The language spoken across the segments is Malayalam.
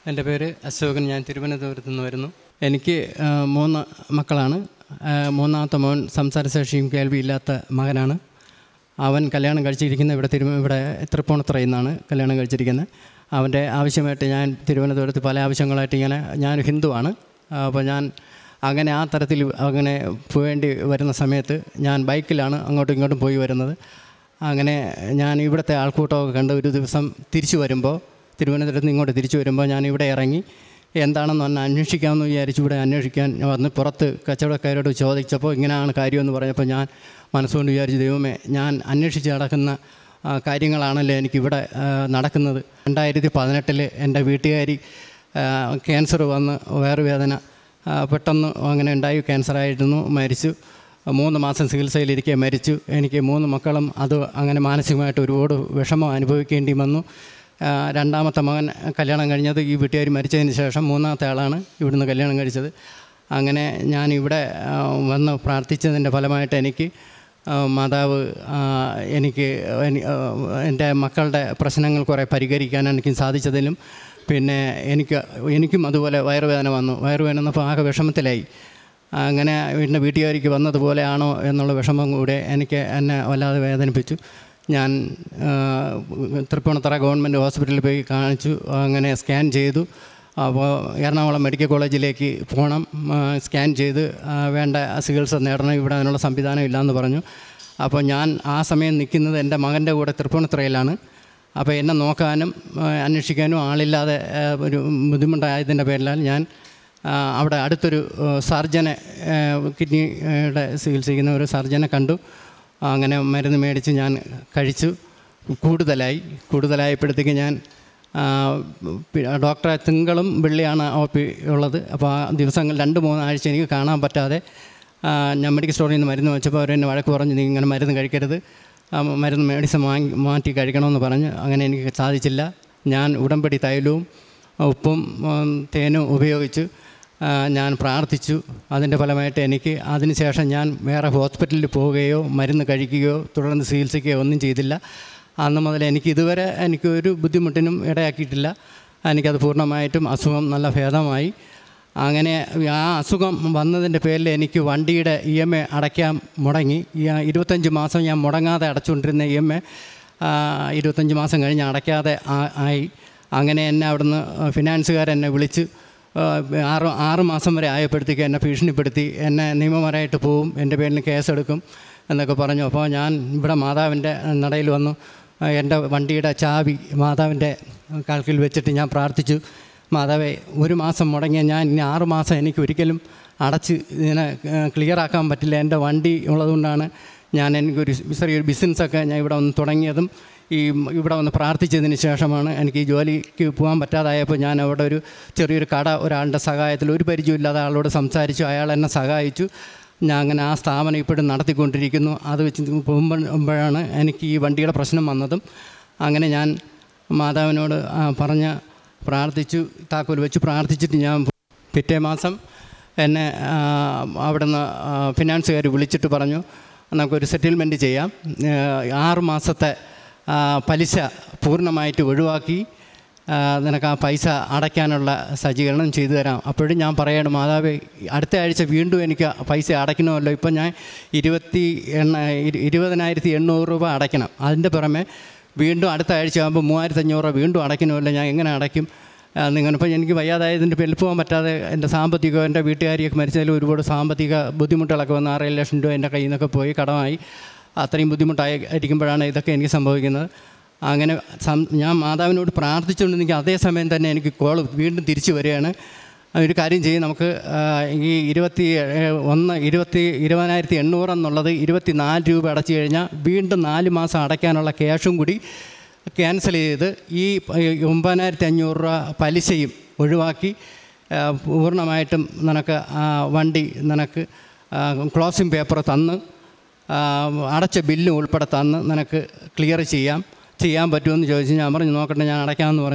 എൻ്റെ പേര് അശോകൻ ഞാൻ തിരുവനന്തപുരത്ത് നിന്ന് വരുന്നു എനിക്ക് ആ, മൂന്ന് മക്കളാണ് ആ, മൂന്നാമത്തെ മോൻ സംസാരശേഷിയും കേൾവിയില്ലാത്ത മകനാണ് അവൻ കല്യാണം കഴിച്ചിരിക്കുന്ന ഇവിടെ തിരുവ ഇവിടെ തൃപ്പൂണിത്തുറയിൽ നിന്നാണ് കല്യാണം കഴിച്ചിരിക്കുന്നത് അവൻ്റെ ആവശ്യമായിട്ട് ഞാൻ തിരുവനന്തപുരത്ത് പല ആവശ്യങ്ങളായിട്ട് ഇങ്ങനെ ഞാൻ ഹിന്ദുവാണ് അപ്പോൾ ഞാൻ അങ്ങനെ ആ തരത്തിൽ അങ്ങനെ പോവേണ്ടി വരുന്ന സമയത്ത് ഞാൻ ബൈക്കിലാണ് അങ്ങോട്ടും ഇങ്ങോട്ടും പോയി വരുന്നത് അങ്ങനെ ഞാൻ ഇവിടുത്തെ ആൾക്കൂട്ടമൊക്കെ കണ്ട് ഒരു ദിവസം തിരിച്ചു വരുമ്പോൾ തിരുവനന്തപുരത്ത് നിന്ന് ഇങ്ങോട്ട് തിരിച്ചു വരുമ്പോൾ ഞാൻ ഇവിടെ ഇറങ്ങി എന്താണെന്ന് ഒന്ന് അന്വേഷിക്കാമെന്ന് വിചാരിച്ചു ഇവിടെ അന്വേഷിക്കാൻ വന്ന് പുറത്ത് കച്ചവടക്കാരോട് ചോദിച്ചപ്പോൾ ഇങ്ങനെയാണ് കാര്യമെന്ന് പറഞ്ഞപ്പോൾ ഞാൻ മനസ്സുകൊണ്ട് വിചാരിച്ചു ദൈവമേ ഞാൻ അന്വേഷിച്ച് നടക്കുന്ന ആ, കാര്യങ്ങളാണല്ലോ എനിക്കിവിടെ ആ, നടക്കുന്നത് രണ്ടായിരത്തി പതിനെട്ടിൽ എൻ്റെ വീട്ടുകാരി ക്യാൻസർ വന്ന് വയറുവേദന ആ, പെട്ടെന്ന് അങ്ങനെ ഉണ്ടായി ക്യാൻസറായിരുന്നു മരിച്ചു മൂന്ന് മാസം ചികിത്സയിലിരിക്കെ മരിച്ചു എനിക്ക് മൂന്ന് മക്കളും അത് അങ്ങനെ മാനസികമായിട്ട് ഒരുപാട് വിഷമം അനുഭവിക്കേണ്ടി വന്നു ആ, രണ്ടാമത്തെ മകൻ കല്യാണം കഴിഞ്ഞത് ഈ വീട്ടുകാർ മരിച്ചതിന് ശേഷം മൂന്നാമത്തെ ആളാണ് ഇവിടുന്ന് കല്യാണം കഴിച്ചത് അങ്ങനെ ഞാൻ ഇവിടെ ആ, വന്ന് പ്രാർത്ഥിച്ചതിൻ്റെ ഫലമായിട്ട് എനിക്ക് ആ, മാതാവ് ആ, എനിക്ക് എനി- ആ, എൻ്റെ മക്കളുടെ പ്രശ്നങ്ങൾ കുറേ പരിഹരിക്കാൻ എനിക്ക് സാധിച്ചതിലും പിന്നെ എനിക്ക് എനിക്കും അതുപോലെ വയറുവേദന വന്നു വയറുവേദന വന്നപ്പോൾ ആകെ വിഷമത്തിലായി അങ്ങനെ വീടിൻ്റെ വീട്ടുകാരിക്ക് വന്നതുപോലെയാണോ എന്നുള്ള വിഷമം കൂടെ എനിക്ക് എന്നെ വല്ലാതെ വേദനിപ്പിച്ചു ഞാൻ ആ, തൃപ്പൂണിത്തറ ഗവൺമെൻറ് ഹോസ്പിറ്റലിൽ പോയി കാണിച്ചു അങ്ങനെ സ്കാൻ ചെയ്തു അപ്പോൾ എറണാകുളം മെഡിക്കൽ കോളേജിലേക്ക് പോകണം ആ, സ്കാൻ ചെയ്ത് ആ, വേണ്ട ചികിത്സ നേടണം ഇവിടെ അതിനുള്ള സംവിധാനം ഇല്ലയെന്ന് പറഞ്ഞു അപ്പോൾ ഞാൻ ആ സമയം നിൽക്കുന്നത് എൻ്റെ മകൻ്റെ കൂടെ തൃപ്പൂണിത്തുറയിലാണ് അപ്പോൾ എന്നെ നോക്കാനും ആ, അന്വേഷിക്കാനും ആളില്ലാതെ ആ, ഒരു ബുദ്ധിമുട്ടായതിൻ്റെ പേരിലാൽ ഞാൻ ആ, അവിടെ അടുത്തൊരു ആ, സർജനെ ആ, കിഡ്നിയുടെ ചികിത്സിക്കുന്ന ഒരു സർജനെ കണ്ടു അങ്ങനെ മരുന്ന് മേടിച്ച് ഞാൻ കഴിച്ചു കൂടുതലായി കൂടുതലായപ്പോഴത്തേക്ക് ഞാൻ ആ, പി- ഡോക്ടറെ തിങ്കളും വെള്ളിയാണ് ഒ പി ഉള്ളത് അപ്പോൾ ആ ദിവസങ്ങൾ രണ്ട് മൂന്ന് ആഴ്ച എനിക്ക് കാണാൻ പറ്റാതെ ആ, ഞാൻ മെഡിക്കൽ സ്റ്റോറിൽ നിന്ന് മരുന്ന് വെച്ചപ്പോൾ അവരെന്നെ വഴക്ക് പറഞ്ഞ് നീ ഇങ്ങനെ മരുന്ന് കഴിക്കരുത് ആ, മരുന്ന് മെഡിസിൻ വാങ്ങി മാറ്റി കഴിക്കണമെന്ന് പറഞ്ഞ് അങ്ങനെ എനിക്ക് സാധിച്ചില്ല ഞാൻ ഉടമ്പടി തൈലവും ഉപ്പും ഉം, തേനും ഉപയോഗിച്ച് ആ, ഞാൻ പ്രാർത്ഥിച്ചു അതിൻ്റെ ഫലമായിട്ട് എനിക്ക് അതിനുശേഷം ഞാൻ വേറെ ഹോസ്പിറ്റലിൽ പോവുകയോ മരുന്ന് കഴിക്കുകയോ തുടർന്ന് ചികിത്സിക്കുകയോ ഒന്നും ചെയ്തില്ല അന്ന് മുതൽ എനിക്ക് ഇതുവരെ എനിക്ക് ഒരു ബുദ്ധിമുട്ടിനും ഇടയാക്കിയിട്ടില്ല എനിക്കത് പൂർണ്ണമായിട്ടും അസുഖം നല്ല ഭേദമായി അങ്ങനെ ആ അസുഖം വന്നതിൻ്റെ പേരിൽ എനിക്ക് വണ്ടിയുടെ ഇ എം എ അടയ്ക്കാൻ മുടങ്ങി ഈ ആ ഇരുപത്തഞ്ച് മാസം ഞാൻ മുടങ്ങാതെ അടച്ചുകൊണ്ടിരുന്ന ഇ എം എ ഇരുപത്തഞ്ച് മാസം കഴിഞ്ഞ് അടയ്ക്കാതെ ആ- ആയി അങ്ങനെ എന്നെ അവിടുന്ന് ഫിനാൻസുകാരെന്നെ വിളിച്ച് ആ, ആറ് ആറ് മാസം വരെ ആയപ്പോഴത്തേക്ക് എന്നെ ഭീഷണിപ്പെടുത്തി എന്നെ നിയമപരമായിട്ട് പോവും എൻ്റെ പേരിൽ കേസെടുക്കും എന്നൊക്കെ പറഞ്ഞു അപ്പോൾ ഞാൻ ഇവിടെ മാതാവിൻ്റെ നടയിൽ വന്നു ആ, എൻ്റെ വണ്ടിയുടെ ചാവി മാതാവിൻ്റെ കാൽക്കിൽ വെച്ചിട്ട് ഞാൻ പ്രാർത്ഥിച്ചു മാതാവേ ഒരു മാസം മുടങ്ങിയ ഞാൻ ഇനി ആറ് മാസം എനിക്ക് ഒരിക്കലും അടച്ച് ഇതിനെ ക്ലിയർ ആക്കാൻ പറ്റില്ല എൻ്റെ വണ്ടി ഉള്ളതുകൊണ്ടാണ് ഞാൻ എനിക്കൊരു ചെറിയൊരു ബിസിനസ്സൊക്കെ ഞാൻ ഇവിടെ വന്ന് തുടങ്ങിയതും ഈ ഇവിടെ വന്ന് പ്രാർത്ഥിച്ചതിന് ശേഷമാണ് എനിക്ക് ഈ ജോലിക്ക് പോകാൻ പറ്റാതായപ്പോൾ ഞാൻ അവിടെ ഒരു ചെറിയൊരു കട ഒരാളുടെ സഹായത്തിൽ ഒരു പരിചയമില്ലാതെ ആളോട് സംസാരിച്ചു അയാൾ എന്നെ സഹായിച്ചു ഞാൻ അങ്ങനെ ആ സ്ഥാപനം ഇപ്പോഴും നടത്തിക്കൊണ്ടിരിക്കുന്നു അത് വെച്ച് പോകുമ്പോഴാണ് എനിക്ക് ഈ വണ്ടിയുടെ പ്രശ്നം വന്നതും അങ്ങനെ ഞാൻ മാതാവിനോട് ആ, പറഞ്ഞ് പ്രാർത്ഥിച്ചു താക്കോൽ വെച്ച് പ്രാർത്ഥിച്ചിട്ട് ഞാൻ പിറ്റേ മാസം എന്നെ ആ, അവിടുന്ന് ആ, ഫിനാൻസുകാർ വിളിച്ചിട്ട് പറഞ്ഞു നമുക്കൊരു സെറ്റിൽമെൻറ്റ് ചെയ്യാം ആ, ആറ് മാസത്തെ ആ, പലിശ പൂർണ്ണമായിട്ട് ഒഴിവാക്കി ആ, നിനക്ക് ആ പൈസ അടയ്ക്കാനുള്ള സജ്ജീകരണം ചെയ്തു തരാം അപ്പോഴും ഞാൻ പറയണം മാതാവ് അടുത്ത ആഴ്ച വീണ്ടും എനിക്ക് പൈസ അടയ്ക്കണമല്ലോ ഇപ്പം ഞാൻ ഇരുപത്തി എണ്ണ ഇരു- ഇരുപതിനായിരത്തി എണ്ണൂറ് രൂപ അടയ്ക്കണം അതിൻ്റെ പുറമെ വീണ്ടും അടുത്ത ആഴ്ച ആകുമ്പോൾ മൂവായിരത്തി അഞ്ഞൂറ് രൂപ വീണ്ടും അടയ്ക്കണമല്ലോ ഞാൻ എങ്ങനെ അടയ്ക്കും നിങ്ങളിപ്പോൾ എനിക്ക് വയ്യാതായതിൻ്റെ പേരിൽ പോകാൻ പറ്റാതെ എൻ്റെ സാമ്പത്തികം എൻ്റെ വീട്ടുകാരിയൊക്കെ മരിച്ചതിൽ ഒരുപാട് സാമ്പത്തിക ബുദ്ധിമുട്ടുകളൊക്കെ വന്ന് ആറേഴ് ലക്ഷം രൂപ എൻ്റെ കയ്യിൽ നിന്നൊക്കെ പോയി കടമായി അത്രയും ബുദ്ധിമുട്ടായി ഇരിക്കുമ്പോഴാണ് ഇതൊക്കെ എനിക്ക് സംഭവിക്കുന്നത് അങ്ങനെ സം- ഞാൻ മാതാവിനോട് പ്രാർത്ഥിച്ചുകൊണ്ട് എനിക്ക് അതേ സമയം തന്നെ എനിക്ക് കോൾ വീണ്ടും തിരിച്ചു വരികയാണ് ഒരു കാര്യം ചെയ്യും നമുക്ക് ആ, ഈ ഇരുപത്തി ഏഴ് ഒന്ന് ഇരുപത്തി ഇരുപതിനായിരത്തി എണ്ണൂറ് എന്നുള്ളത് ഇരുപത്തി നാല് രൂപ അടച്ചു കഴിഞ്ഞാൽ വീണ്ടും നാല് മാസം അടയ്ക്കാനുള്ള ക്യാഷും കൂടി ക്യാൻസൽ ചെയ്ത് ഈ ഈ ഒമ്പതിനായിരത്തി അഞ്ഞൂറ് രൂപ പലിശയും ഒഴിവാക്കി ആ, പൂർണ്ണമായിട്ടും നിനക്ക് ആ വണ്ടി നിനക്ക് ക്ലോസിംഗ് പേപ്പർ തന്ന് ആ, അടച്ച ബില്ലും ഉൾപ്പെടെ തന്ന് നിനക്ക് ക്ലിയർ ചെയ്യാം ചെയ്യാൻ പറ്റുമെന്ന് ചോദിച്ചു ഞാൻ പറഞ്ഞു നോക്കട്ടെ ഞാൻ അടയ്ക്കാമെന്ന് പറഞ്ഞു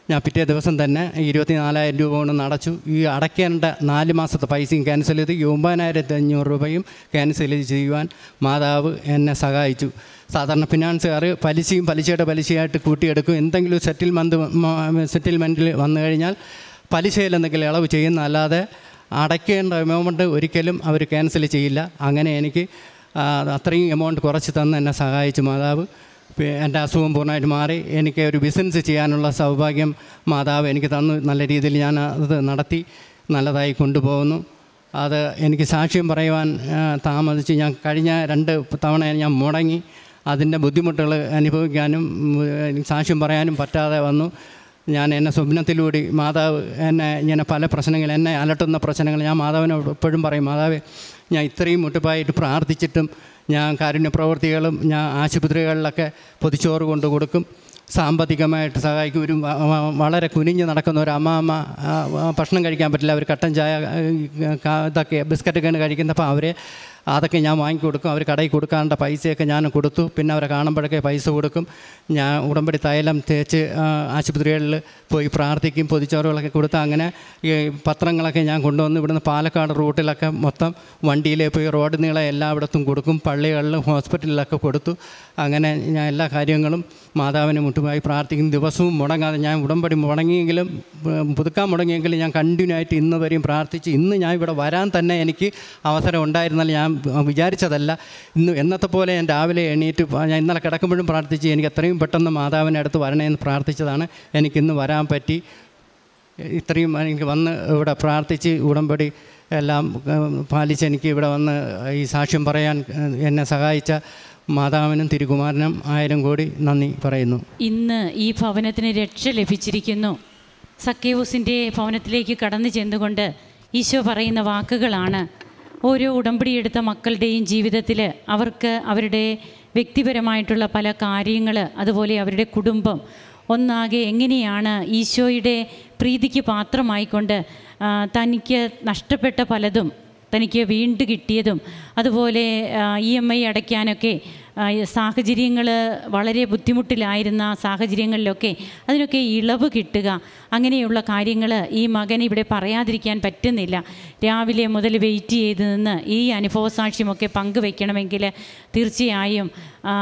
ഞാൻ പിറ്റേ ദിവസം തന്നെ ഇരുപത്തി നാലായിരം രൂപ കൊണ്ട് അടച്ചു ഈ അടയ്ക്കേണ്ട നാല് മാസത്തെ പൈസയും ക്യാൻസൽ ചെയ്ത് ഈ ഒമ്പതിനായിരത്തി അഞ്ഞൂറ് രൂപയും ക്യാൻസൽ ചെയ്യുവാൻ മാതാവ് എന്നെ സഹായിച്ചു സാധാരണ ഫിനാൻസുകാർ പലിശയും പലിശയുടെ പലിശയായിട്ട് കൂട്ടിയെടുക്കും എന്തെങ്കിലും സെറ്റിൽമെൻറ്റ് സെറ്റിൽമെൻറ്റിൽ വന്നു കഴിഞ്ഞാൽ പലിശയിൽ എന്തെങ്കിലും ഇളവ് ചെയ്യുന്ന അല്ലാതെ അടയ്ക്കേണ്ട എമൗണ്ട് ഒരിക്കലും അവർ ക്യാൻസൽ ചെയ്യില്ല അങ്ങനെ എനിക്ക് ആ, അത്രയും എമൗണ്ട് കുറച്ച് തന്ന് എന്നെ സഹായിച്ചു മാതാവ് പി- എൻ്റെ അസുഖം പൂർണ്ണമായിട്ട് മാറി എനിക്ക് ഒരു ബിസിനസ് ചെയ്യാനുള്ള സൗഭാഗ്യം മാതാവ് എനിക്ക് തന്നു നല്ല രീതിയിൽ ഞാൻ അത് നടത്തി നല്ലതായി കൊണ്ടുപോകുന്നു അത് എനിക്ക് സാക്ഷ്യം പറയുവാൻ ആ, താമസിച്ച് ഞാൻ കഴിഞ്ഞ രണ്ട് തവണ ഞാൻ മുടങ്ങി അതിൻ്റെ ബുദ്ധിമുട്ടുകൾ അനുഭവിക്കാനും ഉം, എനിക്ക് സാക്ഷ്യം പറയാനും പറ്റാതെ വന്നു ഞാൻ എന്നെ സ്വപ്നത്തിലൂടെ മാതാവ് എന്നെ ഇങ്ങനെ പല പ്രശ്നങ്ങൾ എന്നെ അലട്ടുന്ന പ്രശ്നങ്ങൾ ഞാൻ മാതാവിനോട് എപ്പോഴും പറയും മാതാവ് ഞാൻ ഇത്രയും മുട്ടിപ്പായിട്ട് പ്രാർത്ഥിച്ചിട്ടും ഞാൻ കാരുണ്യ പ്രവർത്തികളും ഞാൻ ആശുപത്രികളിലൊക്കെ പൊതിച്ചോറ് കൊണ്ട് കൊടുക്കും സാമ്പത്തികമായിട്ട് സഹായിക്കും ഒരു വ- വ- വളരെ കുനിഞ്ഞ് നടക്കുന്ന ഒരു അമ്മാമ്മ ആ, ആ, ഭക്ഷണം കഴിക്കാൻ പറ്റില്ല അവർ കട്ടൻ ചായ ആ, ക- ഇതൊക്കെ ബിസ്ക്കറ്റൊക്കെയാണ് കഴിക്കുന്നത് അപ്പോൾ അവരെ അതൊക്കെ ഞാൻ വാങ്ങിക്കൊടുക്കും അവർ കടയിൽ കൊടുക്കാണ്ട പൈസയൊക്കെ ഞാൻ കൊടുത്തു പിന്നെ അവരെ കാണുമ്പോഴൊക്കെ പൈസ കൊടുക്കും ഞാൻ ഉടമ്പടി തൈലം തേച്ച് ആ, ആശുപത്രികളിൽ പോയി പ്രാർത്ഥിക്കും പൊതിച്ചോറുകളൊക്കെ കൊടുത്ത് അങ്ങനെ ഈ പത്രങ്ങളൊക്കെ ഞാൻ കൊണ്ടുവന്ന് ഇവിടുന്ന് പാലക്കാട് റൂട്ടിലൊക്കെ മൊത്തം വണ്ടിയിൽ പോയി റോഡ് നീളെ എല്ലായിടത്തും കൊടുക്കും പള്ളികളിലും ഹോസ്പിറ്റലിലൊക്കെ കൊടുത്തു അങ്ങനെ ഞാൻ എല്ലാ കാര്യങ്ങളും മാതാവിനെ മുട്ടുമായി പ്രാർത്ഥിക്കും ദിവസവും മുടങ്ങാതെ ഞാൻ ഉടമ്പടി മുടങ്ങിയെങ്കിലും ഉം, പുതുക്കാൻ മുടങ്ങിയെങ്കിലും ഞാൻ കണ്ടിന്യൂ ആയിട്ട് ഇന്ന് വരെയും പ്രാർത്ഥിച്ച് ഇന്ന് ഞാൻ ഇവിടെ വരാൻ തന്നെ എനിക്ക് അവസരം ഉണ്ടായിരുന്നാൽ ഞാൻ വിചാരിച്ചതല്ല ഇന്ന് എന്നത്തെ പോലെ ഞാൻ രാവിലെ എണീറ്റ് പ- ഞാൻ ഇന്നലെ കിടക്കുമ്പോഴും പ്രാർത്ഥിച്ച് എനിക്ക് എത്രയും പെട്ടെന്ന് മാതാവിൻ്റെ അടുത്ത് വരണേന്ന് പ്രാർത്ഥിച്ചതാണ് എനിക്കിന്ന് വരാൻ പറ്റി ഇത്രയും എനിക്ക് വന്ന് ഇവിടെ പ്രാർത്ഥിച്ച് ഉടമ്പടി എല്ലാം ഏഹ്, പാലിച്ച് എനിക്ക് ഇവിടെ വന്ന് ഈ സാക്ഷ്യം പറയാൻ ഏഹ്, എന്നെ സഹായിച്ച മാതാവിനും തിരുകുമാരനും ആയിരം കോടി നന്ദി പറയുന്നു ഇന്ന് ഈ ഭവനത്തിന് രക്ഷ ലഭിച്ചിരിക്കുന്നു സക്കേവൂസിൻ്റെ ഭവനത്തിലേക്ക് കടന്നു ചെന്നുകൊണ്ട് ഈശോ പറയുന്ന വാക്കുകളാണ് ഓരോ ഉടമ്പടിയെടുത്ത മക്കളുടെയും ജീവിതത്തിൽ അവർക്ക് അവരുടെ വ്യക്തിപരമായിട്ടുള്ള പല കാര്യങ്ങൾ അതുപോലെ അവരുടെ കുടുംബം ഒന്നാകെ എങ്ങനെയാണ് ഈശോയുടെ പ്രീതിക്ക് പാത്രമായിക്കൊണ്ട് ആ, തനിക്ക് നഷ്ടപ്പെട്ട പലതും തനിക്ക് വീണ്ടു കിട്ടിയതും അതുപോലെ ഇ എം ഐ അടയ്ക്കാനൊക്കെ സാഹചര്യങ്ങൾ വളരെ ബുദ്ധിമുട്ടിലായിരുന്ന സാഹചര്യങ്ങളിലൊക്കെ അതിനൊക്കെ ഇളവ് കിട്ടുക അങ്ങനെയുള്ള കാര്യങ്ങൾ ഈ മകൻ ഇവിടെ പറയാതിരിക്കാൻ പറ്റുന്നില്ല രാവിലെ മുതൽ വെയിറ്റ് ചെയ്ത് നിന്ന് ഈ അനുഭവസാക്ഷ്യമൊക്കെ പങ്കുവെക്കണമെങ്കിൽ തീർച്ചയായും ആ,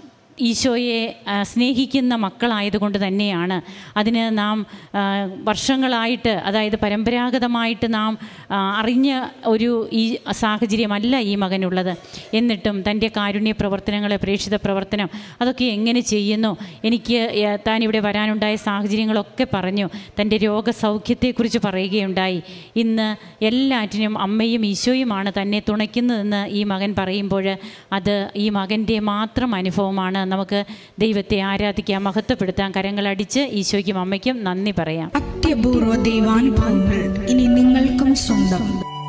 ഈശോയെ ആ, സ്നേഹിക്കുന്ന മക്കളായതുകൊണ്ട് തന്നെയാണ് അതിന് നാം ആ, വർഷങ്ങളായിട്ട് അതായത് പരമ്പരാഗതമായിട്ട് നാം ആ, അറിഞ്ഞ ഒരു ഈ സാഹചര്യമല്ല ഈ മകനുള്ളത് എന്നിട്ടും തൻ്റെ കാരുണ്യ പ്രവർത്തനങ്ങൾ പ്രേക്ഷിത പ്രവർത്തനം അതൊക്കെ എങ്ങനെ ചെയ്യുന്നു എനിക്ക് ഏ, താൻ ഇവിടെ വരാനുണ്ടായ സാഹചര്യങ്ങളൊക്കെ പറഞ്ഞു തൻ്റെ രോഗസൗഖ്യത്തെക്കുറിച്ച് പറയുകയുണ്ടായി ഇന്ന് എല്ലാറ്റിനും അമ്മയും ഈശോയുമാണ് തന്നെ തുണയ്ക്കുന്നതെന്ന് ഈ മകൻ പറയുമ്പോൾ അത് ഈ മകൻ്റെ മാത്രം അനുഭവമാണ് നമുക്ക് ദൈവത്തെ ആരാധിക്കാം മഹത്വപ്പെടുത്താം കരങ്ങളടിച്ച് ഈശോയ്ക്കും അമ്മയ്ക്കും നന്ദി പറയാം അത്യപൂർവ ദൈവാനുഭവങ്ങൾ ഇനി നിങ്ങൾക്കും സ്വന്തം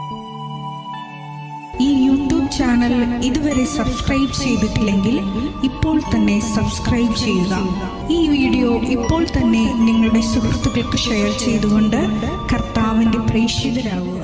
ഈ യൂട്യൂബ് ചാനൽ ഇതുവരെ സബ്സ്ക്രൈബ് ചെയ്തിട്ടില്ലെങ്കിൽ ഇപ്പോൾ തന്നെ സബ്സ്ക്രൈബ് ചെയ്യുക ഈ വീഡിയോ ഇപ്പോൾ തന്നെ നിങ്ങളുടെ സുഹൃത്തുക്കൾക്ക് ഷെയർ ചെയ്തുകൊണ്ട് കർത്താവിൻ്റെ പ്രേക്ഷിതരാകുക